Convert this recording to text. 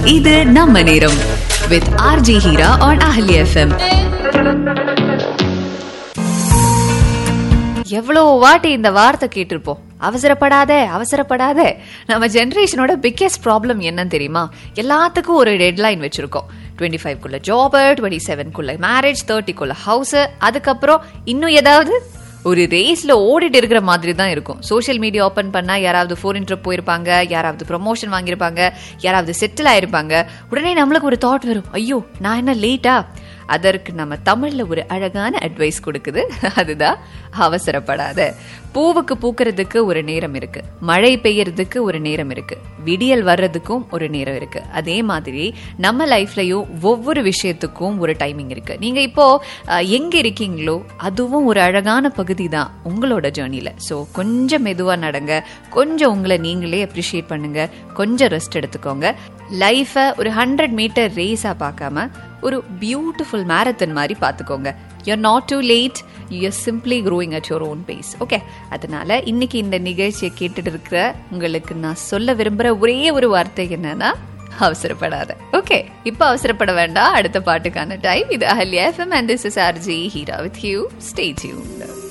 இது நம்ம நேரம் with RJ Heera on Ahalya FM எவ்வளோ வாட்டி இந்த வார்த்தை கேட்டிருப்போம் அவசரப்படாத அவசரப்படாத நம்ம ஜென்ரேஷனோட பிக்கெஸ்ட் ப்ராப்ளம் என்னன்னு தெரியுமா எல்லாத்துக்கும் ஒரு டெட்லைன் வச்சிருக்கோம் டுவெண்ட்டி ஃபைவ்க்குள்ள ஜாப் டுவெண்ட்டி செவன்குள்ள மேரேஜ் தேர்ட்டிக்குள்ள ஹவுஸ் அதுக்கப்புறம் இன்னும் ஏதாவது ஒரு ரேஸ்ல ஓடிட்டு இருக்கிற மாதிரி தான் இருக்கும் சோஷியல் மீடியா ஓபன் பண்ணா யாராவது ஃபோரின் ட்ரிப் போயிருப்பாங்க யாராவது ப்ரொமோஷன் வாங்கியிருப்பாங்க யாராவது செட்டில் ஆயிருப்பாங்க உடனே நம்மளுக்கு ஒரு தாட் வரும் ஐயோ நான் என்ன லேட்டா அதற்கு நம்ம தமிழ்ல ஒரு அழகான அட்வைஸ் கொடுக்குது அதுதான் அவசரப்படாத பூவுக்கு பூக்கிறதுக்கு ஒரு நேரம் இருக்கு மழை பெய்யறதுக்கு ஒரு நேரம் இருக்கு விடியல் வர்றதுக்கும் ஒரு நேரம் இருக்கு அதே மாதிரி நம்ம லைஃப்லயும் ஒவ்வொரு விஷயத்துக்கும் ஒரு டைமிங் இருக்கு நீங்க இப்போ அஹ், எங்க இருக்கீங்களோ அதுவும் ஒரு அழகான பகுதி தான் உங்களோட ஜேர்னில ஸோ கொஞ்சம் மெதுவா நடங்க கொஞ்சம் உங்களை நீங்களே அப்ரிஷியேட் பண்ணுங்க கொஞ்சம் ரெஸ்ட் எடுத்துக்கோங்க லைஃபை ஒரு ஹண்ட்ரட் மீட்டர் ரேஸா பார்க்காம ஒரு பியூட்டிஃபுல் மேரத்தன் மாதிரி பார்த்துக்கோங்க you're not too late you're simply growing at your own pace okay அதனால இன்னைக்கு இந்த நிகழ்ச்சியை கேட்டுட்டு இருக்கிற உங்களுக்கு நான் சொல்ல விரும்புற ஒரே ஒரு வார்த்தை என்னன்னா அவசரப்படாத ஓகே இப்போ அவசரப்பட வேண்டாம் அடுத்த பாட்டுக்கான டைம் இது Ahalya FM and this is RJ Heera with you stay tuned